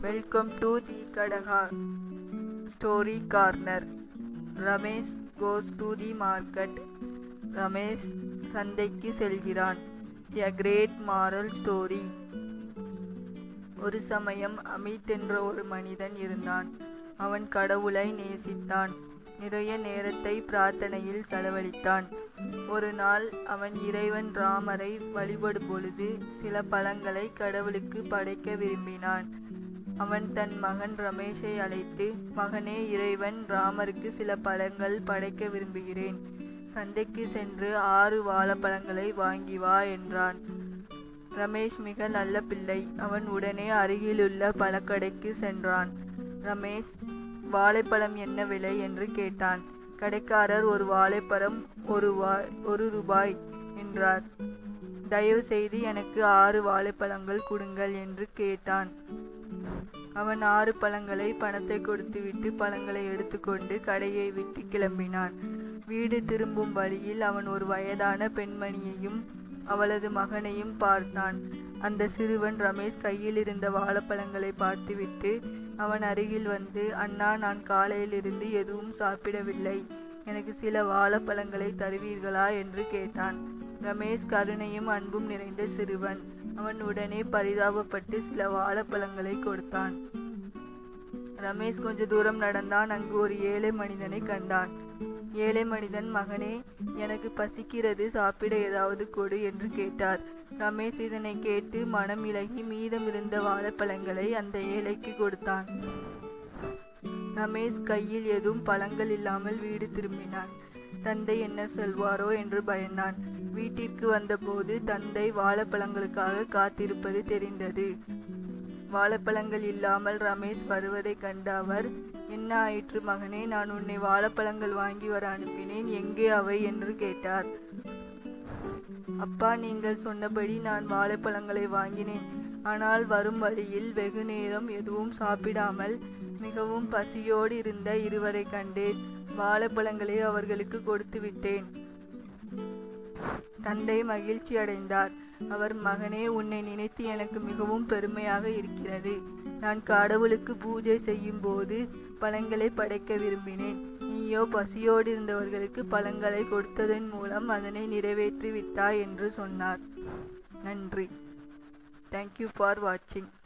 welcome to the Kadaka story corner Ramesh goes to the market Ramesh சந்தைக்கு செல்கிறான் a great moral story ஒரு சமயம் அமித் என்ற ஒரு மனிதன் இருந்தான் அவன் கடவுளை நேசித்தான் நிறைய நேரத்தை பிரார்த்தனையில் செலவழித்தான் ஒரு நாள் அவன் இறைவன் ராமரை வழிபடும் பொழுது சில பழங்களை கடவுளுக்கு படைக்க விரும்பினான் அவன் தன் மகன் ரமேஷை அழைத்து மகனே இறைவன் ராமருக்கு சில பழங்கள் படைக்க விரும்புகிறேன் சந்தைக்கு சென்று ஆறு வாழைப்பழங்களை வாங்கி வா என்றான் ரமேஷ் மிக நல்ல பிள்ளை அவன் உடனே அருகிலுள்ள பழக்கடைக்கு சென்றான் ரமேஷ் வாழைப்பழம் என்ன விலை என்று கேட்டான் கடைக்காரர் ஒரு வாழைப்பழம் ஒரு வா ஒரு ரூபாய் என்றார் தயவு செய்து எனக்கு ஆறு வாழைப்பழங்கள் கொடுங்கள் என்று கேட்டான் அவன் ஆறு பழங்களை பணத்தை கொடுத்துவிட்டு பழங்களை எடுத்துக்கொண்டு கடையை விட்டு கிளம்பினான் வீடு திரும்பும் வழியில் அவன் ஒரு வயதான பெண்மணியையும் அவளது மகனையும் பார்த்தான் அந்த சிறுவன் ரமேஷ் கையில் இருந்த வாழைப்பழங்களை பார்த்துவிட்டு அவன் அருகில் வந்து அண்ணா நான் காலையிலிருந்து எதுவும் சாப்பிடவில்லை எனக்கு சில வாழைப்பழங்களை தருவீர்களா என்று கேட்டான் ரமேஷ் கருணையும் அன்பும் நிறைந்த சிறுவன் அவன் உடனே பரிதாபப்பட்டு சில வாழைப்பழங்களை கொடுத்தான் ரமேஷ் கொஞ்ச தூரம் நடந்தான் அங்கு ஒரு ஏழை மனிதனை கண்டான் ஏழை மனிதன் மகனே எனக்கு பசிக்கிறது சாப்பிட ஏதாவது கொடு என்று கேட்டார் ரமேஷ் இதனை கேட்டு மனம் இலகி மீதமிருந்த வாழைப்பழங்களை அந்த ஏழைக்கு கொடுத்தான் ரமேஷ் கையில் எதுவும் பழங்கள் இல்லாமல் வீடு திரும்பினான் தந்தை என்ன சொல்வாரோ என்று பயந்தான் வீட்டிற்கு வந்தபோது தந்தை வாழைப்பழங்களுக்காக காத்திருப்பது தெரிந்தது வாழைப்பழங்கள் இல்லாமல் ரமேஷ் வருவதை கண்ட அவர் என்ன ஆயிற்று மகனே நான் உன்னை வாழைப்பழங்கள் வாங்கி வர அனுப்பினேன் எங்கே அவை என்று கேட்டார் அப்பா நீங்கள் சொன்னபடி நான் வாழைப்பழங்களை வாங்கினேன் ஆனால் வரும் வழியில் வெகு நேரம் எதுவும் சாப்பிடாமல் மிகவும் பசியோடு இருந்த இருவரை கண்டேன் வாழைப்பழங்களை அவர்களுக்கு கொடுத்து விட்டேன் தந்தை மகிழ்ச்சி அடைந்தார் அவர் மகனே உன்னை நினைத்து எனக்கு மிகவும் பெருமையாக இருக்கிறது நான் கடவுளுக்கு பூஜை செய்யும் போது பழங்களை படைக்க விரும்பினேன் நீயோ பசியோடு இருந்தவர்களுக்கு பழங்களை கொடுத்ததன் மூலம் அதனை நிறைவேற்றி விட்டாய் என்று சொன்னார் நன்றி தேங்க்யூ ஃபார் வாட்சிங்